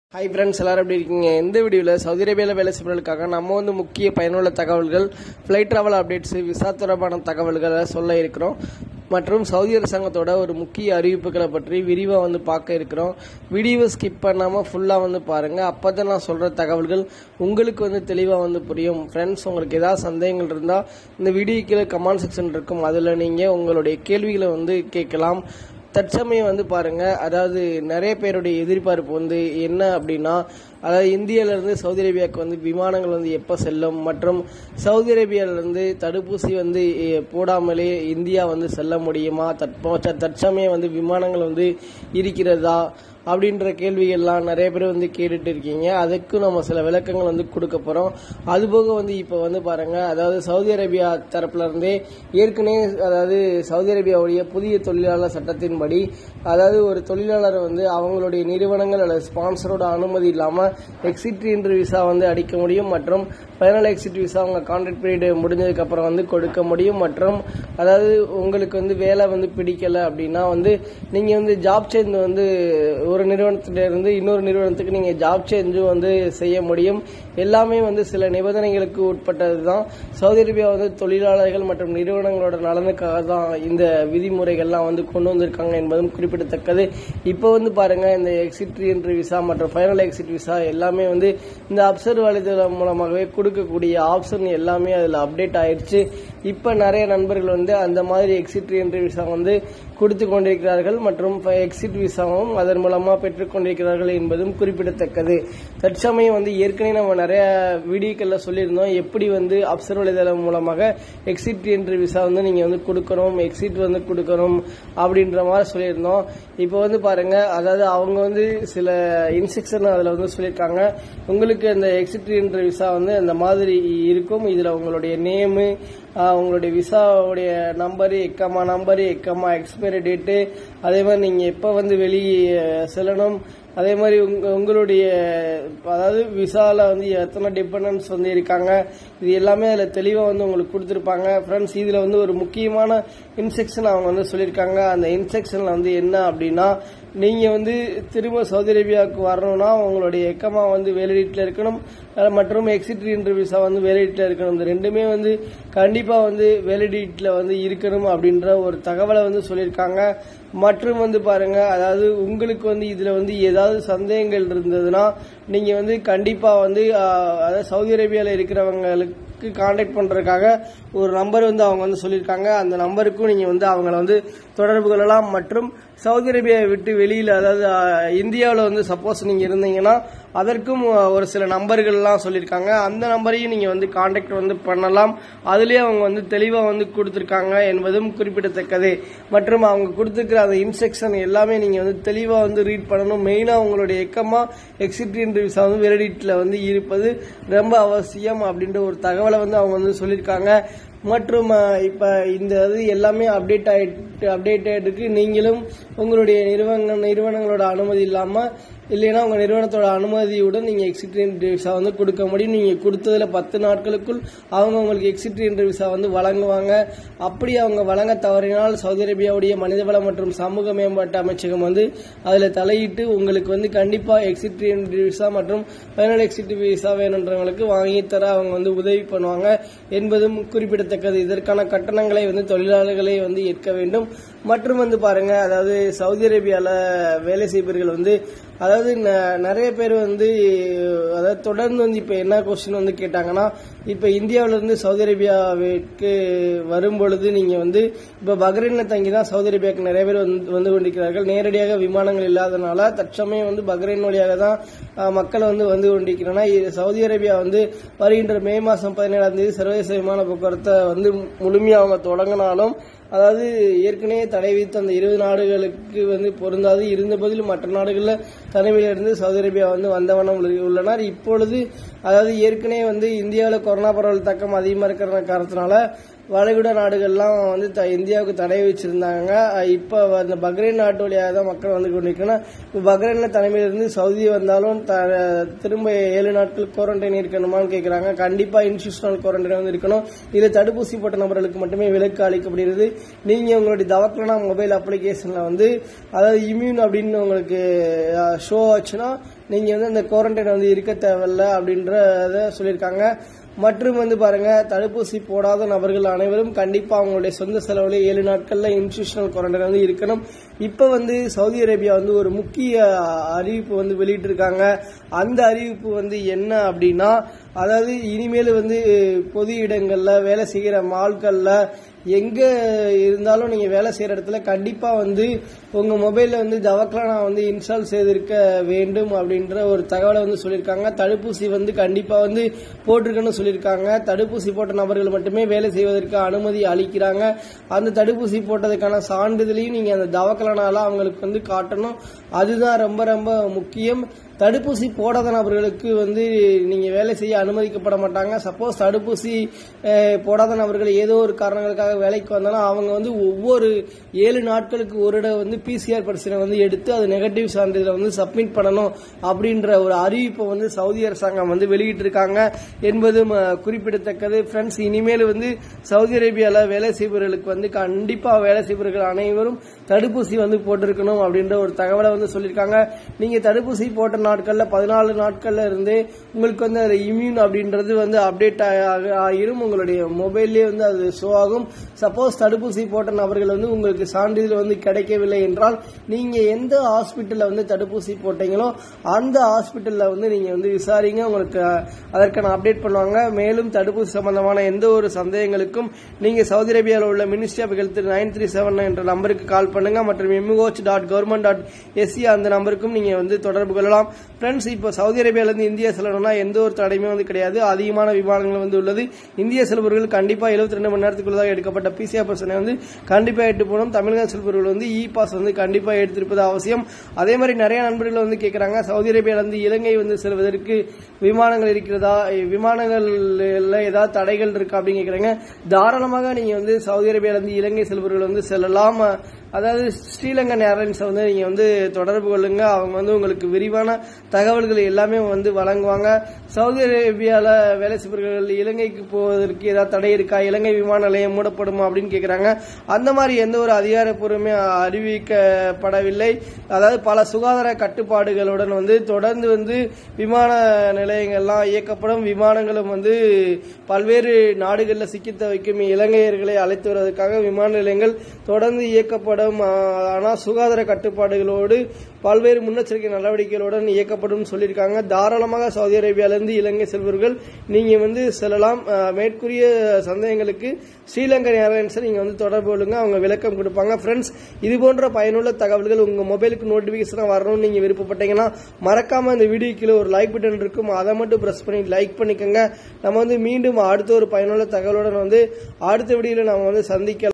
hi friends எல்லாரும் எப்படி இருக்கீங்க இந்த வீடியோவில் சவுதி அரேபியாவில் வேலை செய்வதற்காக நம்ம வந்து முக்கிய பயனுள்ள தகவல்கள் ஃப்ளைட் ட்ராவல் அப்டேட்ஸ் விசா தொடர்பான தகவல்களை சொல்ல இருக்கிறோம் மற்றும் சவுதி அரசாங்கத்தோட ஒரு முக்கிய அறிவிப்புகளை பற்றி விரிவாக வந்து பார்க்க இருக்கிறோம் வீடியோவை ஸ்கிப் பண்ணாமல் ஃபுல்லாக வந்து பாருங்கள் அப்போ தான் நான் சொல்கிற தகவல்கள் உங்களுக்கு வந்து தெளிவாக வந்து புரியும் ஃப்ரெண்ட்ஸ் உங்களுக்கு ஏதாவது சந்தேகங்கள் இருந்தால் இந்த வீடியோ கீழே கமெண்ட் செக்ஷன் இருக்கும் அதில் நீங்கள் உங்களுடைய கேள்விகளை வந்து கேட்கலாம் தற்சமயம் வந்து பாருங்க அதாவது நிறைய பேருடைய எதிர்பார்ப்பு வந்து என்ன அப்படின்னா அதாவது இந்தியால இருந்து சவுதி அரேபியாவுக்கு வந்து விமானங்கள் வந்து எப்போ செல்லும் மற்றும் சவுதி அரேபியால இருந்து தடுப்பூசி வந்து எ, போடாமலே இந்தியா வந்து செல்ல முடியுமா தற்போ தற்சமயம் வந்து விமானங்கள் வந்து இருக்கிறதா அப்படின்ற கேள்விகள்லாம் நிறைய பேர் வந்து கேட்டுட்டு இருக்கீங்க அதுக்கு நம்ம சில விளக்கங்கள் வந்து கொடுக்க போறோம் அதுபோக வந்து இப்போ வந்து பாருங்க அதாவது சவுதி அரேபியா தரப்புல இருந்தே ஏற்கனவே அதாவது சவுதி அரேபியாவுடைய புதிய தொழிலாளர் சட்டத்தின்படி அதாவது ஒரு தொழிலாளர் வந்து அவங்களுடைய நிறுவனங்கள் அல்லது ஸ்பான்சரோட அனுமதி இல்லாம எக்ஸிட் என்ட்ரி விசா வந்து அடிக்க முடியும் மற்றும் ஃபைனல் எக்ஸிட் விசா அவங்க கான்ட்ராக்ட் பீரியட் முடிஞ்சதுக்கு அப்புறம் வந்து கொடுக்க முடியும் மற்றும் அதாவது உங்களுக்கு வந்து வேலை வந்து பிடிக்கல அப்படின்னா வந்து நீங்க வந்து ஜாப் சேஞ்ச் வந்து ஒரு நிறுவனத்தில இருந்து இன்னொரு நிறுவனத்துக்கு நீங்க ஜாப் சேஞ்சும் வந்து செய்ய முடியும் எல்லாமே வந்து சில நிபந்தனைகளுக்கு உட்பட்டது தான் சவுதி அரேபியா வந்து தொழிலாளர்கள் மற்றும் நிறுவனங்களோட நலனுக்காக தான் இந்த விதிமுறைகள்லாம் வந்து கொண்டு வந்திருக்காங்க என்பதும் குறிப்பிடத்தக்கது இப்போ வந்து பாருங்க இந்த எக்ஸிட் என்ட்ரி விசா மற்றும் ஃபைனல் எக்ஸிட் விசா எல்லாமே வந்து இந்த அப்சர்வ் வலைதளம் மூலமாகவே கொடுக்கக்கூடிய ஆப்ஷன் எல்லாமே அதில் அப்டேட் ஆயிடுச்சு இப்போ நிறைய நண்பர்கள் வந்து அந்த மாதிரி எக்ஸிட் என்ட்ரி விசா வந்து கொடுத்து கொண்டிருக்கிறார்கள் மற்றும் எக்ஸிட் விசாவும் அதன் மூலமாக பெற்றுக் கொண்டிருக்கிறார்கள் என்பதும் குறிப்பிடத்தக்கது தற்சமயம் வந்து ஏற்கனவே நம்ம நிறைய வீடியோக்கள்ல சொல்லியிருந்தோம் எப்படி வந்து அப்சர்வ் வலைதளம் மூலமாக எக்ஸிட் என்ட்ரி விசா வந்து நீங்க வந்து கொடுக்கணும் எக்ஸிட் வந்து கொடுக்கணும் அப்படின்ற மாதிரி சொல்லியிருந்தோம் இப்போ வந்து பாருங்க அதாவது அவங்க வந்து சில இன்ஸ்ட்ரக்ஷன் அதில் வந்து சொல்லியிருக்காங்க உங்களுக்கு அந்த எக்ஸிட் என்ட்ரி விசா வந்து அந்த மாதிரி இருக்கும் இதில் உங்களுடைய நேமு உங்களுடைய விசாவுடைய நம்பரு எக்கமா நம்பரு எக்கமா எக்ஸ்பைரி டேட்டு அதே மாதிரி நீங்கள் எப்போ வந்து வெளியே செல்லணும் அதே மாதிரி உங்க உங்களுடைய அதாவது விசால வந்து எத்தனை டிபெண்டன்ஸ் வந்து இருக்காங்க இது எல்லாமே அதில் தெளிவாக வந்து உங்களுக்கு கொடுத்துருப்பாங்க ஃப்ரெண்ட்ஸ் இதில் வந்து ஒரு முக்கியமான இன்ஸ்ட்ரக்ஷன் அவங்க வந்து சொல்லியிருக்காங்க அந்த இன்ஸ்ட்ரக்ஷனில் வந்து என்ன அப்படின்னா நீங்கள் வந்து திரும்ப சவுதி அரேபியாவுக்கு வரணும்னா உங்களுடைய எக்கமா வந்து வேலிடிட்டில் இருக்கணும் அஹ் மற்றும் எக்ஸிட் இன்டர் விசா வந்து வேலிடிட்டில் இருக்கணும் இந்த ரெண்டுமே வந்து கண்டிப்பாக வந்து வேலிடிட்டியில் வந்து இருக்கணும் அப்படின்ற ஒரு தகவலை வந்து சொல்லியிருக்காங்க மற்றும் வந்து பாருங்க அதாவது உங்களுக்கு வந்து இதில் வந்து ஏதாவது சந்தேகங்கள் இருந்ததுன்னா நீங்கள் வந்து கண்டிப்பாக வந்து அஹ், அதாவது சவுதி அரேபியாவில் இருக்கிறவங்களுக்கு காண்டாக்ட் பண்றதுக்காக ஒரு நம்பர் வந்து அவங்க வந்து சொல்லியிருக்காங்க அந்த நம்பருக்கும் நீங்க வந்து அவங்கள வந்து தொடர்பு கொள்ளலாம் மற்றும் சவுதி அரேபியாவை விட்டு வெளியில அதாவது இந்தியாவில் வந்து சப்போஸ் நீங்க இருந்தீங்கன்னா அதற்கும் அஹ், ஒரு சில நம்பர்கள்லாம் சொல்லியிருக்காங்க அந்த நம்பரையும் நீங்க வந்து காண்டாக்ட் வந்து பண்ணலாம் அதுலயே அவங்க வந்து தெளிவா வந்து கொடுத்துருக்காங்க என்பதும் குறிப்பிடத்தக்கது மற்றும் அவங்க கொடுத்துருக்கிற அந்த இன்ஸ்ட்ரக்ஷன் எல்லாமே நீங்க வந்து தெளிவா வந்து ரீட் பண்ணணும் மெயினா உங்களுடைய எக்கமா எக்ஸிட் விசா வந்து வெரடிட்ல வந்து இருப்பது ரொம்ப அவசியம் அப்படின்ற ஒரு தகவலை வந்து அவங்க வந்து சொல்லியிருக்காங்க மற்றும் அஹ், இப்ப இந்த இது எல்லாமே அப்டேட் ஆயிட்டு அப்டேட் ஆயிட்டு நீங்களும் உங்களுடைய நிறுவன நிறுவனங்களோட அனுமதி இல்லாம இல்லைன்னா உங்க நிறுவனத்தோட அனுமதியுடன் நீங்க எக்ஸிட் விசா வந்து கொடுக்க முடியும் நீங்க கொடுத்ததுல பத்து நாட்களுக்குள் அவங்க உங்களுக்கு எக்ஸிட் விசா வந்து வழங்குவாங்க அப்படி அவங்க வழங்க தவறினால் சவுதி அரேபியாவுடைய மனிதவள மற்றும் சமூக மேம்பாட்டு அமைச்சகம் வந்து அதுல தலையிட்டு உங்களுக்கு வந்து கண்டிப்பா எக்ஸிட் விசா மற்றும் ஃபைனல் எக்ஸிட் விசா வேணுன்றவங்களுக்கு வாங்கி தர அவங்க வந்து உதவி பண்ணுவாங்க என்பதும் குறிப்பிடத்தக்கது இதற்கான கட்டணங்களை வந்து தொழிலாளர்களே வந்து ஏற்க வேண்டும் மற்றும் வந்து பாருங்க அதாவது சவுதி அரேபியால வேலை செய்பவர்கள் வந்து அதாவது ந- நிறைய பேர் வந்து அதாவது தொடர்ந்து வந்து இப்ப என்ன கொஸ்டின் வந்து கேட்டாங்கன்னா இப்ப இந்தியாவில இருந்து சவுதி அரேபியாவிற்கு வரும் பொழுது நீங்க வந்து இப்ப பஹ்ரைன்ல தங்கி தான் சவுதி அரேபியாவுக்கு நிறைய பேர் வந்து வந்து கொண்டிருக்கிறார்கள் நேரடியாக விமானங்கள் இல்லாதனால தற்சமயம் வந்து பஹ்ரைன் வழியாக தான் அஹ், மக்கள் வந்து வந்து கொண்டிருக்கிறனா சவுதி அரேபியா வந்து வருகின்ற மே மாசம் பதினேழாம் தேதி சர்வதேச விமான போக்குவரத்தை வந்து முழுமையாக அவங்க தொடங்கினாலும் அதாவது ஏற்கனவே தடை விதித்த அந்த இருபது நாடுகளுக்கு வந்து பொருந்தாது இருந்த போதிலும் மற்ற நாடுகளில் தனிமையிலிருந்து சவுதி அரேபியா வந்து வந்தவண்ணம் உள்ள- உள்ளனர் இப்பொழுது அதாவது ஏற்கனவே வந்து இந்தியாவில் கொரோனா பரவல் தாக்கம் அதிகமாக இருக்கிற காரணத்தினால வளைகுடா நாடுகள்லாம் வந்து த- இந்தியாவுக்கு தடை வச்சிருந்தாங்க அஹ் இப்ப அந்த பக்ரைன் நாட்டு வழியாக தான் மக்கள் வந்து கொண்டிருக்கணும் இப்ப பக்ரைன்ல தலைமையிலிருந்து சவுதி வந்தாலும் த- திரும்ப ஏழு நாட்கள் குவாரண்டைன் இருக்கணுமான்னு கேட்கறாங்க கண்டிப்பா இன்ஸ்டியூஷனல் குவாரண்டைன் வந்து இருக்கணும் இதுல தடுப்பூசி போட்ட நபர்களுக்கு மட்டுமே விலக்கு அளிக்கப்படுகிறது நீங்க உங்களுடைய தவக்கலனா மொபைல் அப்ளிகேஷன்ல வந்து அதாவது இம்யூன் அப்படின்னு உங்களுக்கு ஷோ ஆச்சுன்னா நீங்கள் வந்து அந்த குவாரண்டைன் வந்து இருக்க தேவையில்ல அப்படின்றத சொல்லியிருக்காங்க மற்றும் வந்து பாருங்க தடுப்பூசி போடாத நபர்கள் அனைவரும் கண்டிப்பா அவங்களுடைய சொந்த செலவுல ஏழு நாட்கள்ல இன்ஸ்டியூஷனல் குவாரண்டைன் வந்து இருக்கணும் இப்ப வந்து சவுதி அரேபியா வந்து ஒரு முக்கிய அறிவிப்பு வந்து வெளியிட்டிருக்காங்க அந்த அறிவிப்பு வந்து என்ன அப்படின்னா அதாவது இனிமேல் வந்து பொது இடங்கள்ல வேலை செய்கிற மால்கள்ல எங்க இருந்தாலும் நீங்க வேலை செய்யற இடத்துல கண்டிப்பா வந்து உங்க மொபைல்ல வந்து தவக்கலானா வந்து இன்ஸ்டால் செய்திருக்க வேண்டும் அப்படின்ற ஒரு தகவலை வந்து சொல்லியிருக்காங்க தடுப்பூசி வந்து கண்டிப்பா வந்து போட்டிருக்கணும்னு சொல்லியிருக்காங்க தடுப்பூசி போட்ட நபர்கள் மட்டுமே வேலை செய்வதற்கு அனுமதி அளிக்கிறாங்க அந்த தடுப்பூசி போட்டதுக்கான சான்றிதழையும் நீங்க அந்த தவக்கலானால அவங்களுக்கு வந்து காட்டணும் அதுதான் ரொம்ப ரொம்ப முக்கியம் தடுப்பூசி போடாத நபர்களுக்கு வந்து நீங்க வேலை செய்ய அனுமதிக்கப்பட மாட்டாங்க சப்போஸ் தடுப்பூசி அஹ், போடாத நபர்கள் ஏதோ ஒரு காரணங்களுக்காக வேலைக்கு வந்தாலும் அவங்க வந்து ஒவ்வொரு ஏழு நாட்களுக்கு ஒரு இடம் வந்து பிசிஆர் பரிசீலனை வந்து எடுத்து அது நெகட்டிவ் சான்றிதழை வந்து சப்மிட் பண்ணணும் அப்படின்ற ஒரு அறிவிப்பை வந்து சவுதி அரசாங்கம் வந்து வெளியிட்டிருக்காங்க என்பதும் அஹ், குறிப்பிடத்தக்கது ஃப்ரெண்ட்ஸ் இனிமேல் வந்து சவுதி அரேபியால வேலை செய்பவர்களுக்கு வந்து கண்டிப்பா வேலை செய்பவர்கள் அனைவரும் தடுப்பூசி வந்து போட்டிருக்கணும் அப்படின்ற ஒரு தகவலை வந்து சொல்லியிருக்காங்க நீங்க தடுப்பூசி போட்ட நாட்கள்ல பதினாலு நாட்கள்ல இருந்து உங்களுக்கு வந்து அது இம்யூன் அப்படின்றது வந்து அப்டேட் ஆகிரும் உங்களுடைய மொபைல்லே வந்து அது ஷோ ஆகும் சப்போஸ் தடுப்பூசி போட்ட நபர்கள் வந்து உங்களுக்கு சான்றிதழ் வந்து கிடைக்கவில்லை என்றால் நீங்க எந்த ஹாஸ்பிட்டல்ல வந்து தடுப்பூசி போட்டீங்களோ அந்த ஹாஸ்பிட்டல்ல வந்து நீங்க வந்து விசாரிங்க உங்களுக்கு அதற்கான அப்டேட் பண்ணுவாங்க மேலும் தடுப்பூசி சம்பந்தமான எந்த ஒரு சந்தேகங்களுக்கும் நீங்க சவுதி அரேபியாவில் உள்ள ministry of health nine three seven என்ற நம்பருக்கு கால் பண்ணுங்க மற்றும் MOH dot government dot SC அந்த நம்பருக்கும் நீங்க வந்து தொடர்பு கொள்ளலாம் ஃப்ரெண்ட்ஸ் இப்போ சவுதி அரேபியால இருந்து இந்தியா செல்லணும்னா எந்த ஒரு தடையுமே வந்து கிடையாது அதிகமான விமானங்கள் வந்து உள்ளது இந்திய செல்பவர்கள் கண்டிப்பா 72 ரெண்டு மணி நேரத்துக்குள்ளதாக எடுக்கப்பட்ட பிசிஆர் பர்சனை வந்து கண்டிப்பா எடுத்து போகணும் தமிழக செல்பவர்கள் வந்து இ பாஸ் வந்து கண்டிப்பா எடுத்திருப்பது அவசியம் அதே மாதிரி நிறைய நண்பர்கள் வந்து கேட்கறாங்க சவுதி அரேபியால இருந்து இலங்கை வந்து செல்வதற்கு விமானங்கள் இருக்கிறதா விமானங்கள்ல ஏதாவது தடைகள் இருக்கா அப்படின்னு கேக்குறாங்க தாராளமாக நீங்க வந்து சவுதி அரேபியால இருந்து இலங்கை செல்பவர்கள் வந்து செல்லலாம் அதாவது ஸ்ரீலங்கன் ஏர்லைன்ஸ் வந்து நீங்க வந்து தொடர்பு கொள்ளுங்க அவங்க வந்து உங்களுக்கு விரிவான தகவல்கள் எல்லாமே வந்து வழங்குவாங்க சவுதி அரேபியால வேலை செய்பவர்கள் இலங்கைக்கு போவதற்கு ஏதாவது தடை இருக்கா இலங்கை விமான நிலையம் மூடப்படுமா அப்படின்னு கேக்குறாங்க அந்த மாதிரி எந்த ஒரு அதிகாரப்பூர்வமே அறிவிக்கப்படவில்லை அதாவது பல சுகாதார கட்டுப்பாடுகளுடன் வந்து தொடர்ந்து வந்து விமான நிலையங்கள்லாம் இயக்கப்படும் விமானங்களும் வந்து பல்வேறு நாடுகளில் சிக்கி தவிக்கும் இலங்கையர்களை அழைத்து வருவதற்காக விமான நிலையங்கள் தொடர்ந்து இயக்கப்படும் ஆஹ், ஆனால் சுகாதார கட்டுப்பாடுகளோடு பல்வேறு முன்னெச்சரிக்கை நடவடிக்கைகளுடன் இயக்கப்படும் சொல்லியிருக்காங்க தாராளமாக சவுதி அரேபியாவிலிருந்து இலங்கை செல்வர்கள் நீங்க வந்து செல்லலாம் ஆஹ், மேற்கூறிய சந்தேகங்களுக்கு ஸ்ரீலங்கன் ஏர்லைன்ஸை நீங்க வந்து தொடர்பு கொள்ளுங்க அவங்க விளக்கம் கொடுப்பாங்க ஃப்ரெண்ட்ஸ் இது போன்ற பயனுள்ள தகவல்கள் உங்க மொபைலுக்கு நோட்டிபிகேஷன் வரணும்னு நீங்க விருப்பப்பட்டீங்கன்னா மறக்காம இந்த வீடியோ கீழே ஒரு லைக் பட்டன் இருக்கும் அதை மட்டும் பிரஸ் பண்ணி லைக் பண்ணிக்கோங்க நம்ம வந்து மீண்டும் அடுத்த ஒரு பயனுள்ள தகவலுடன் வந்து அடுத்த வீடியோல நம்ம வந்து சந்திக்கலாம்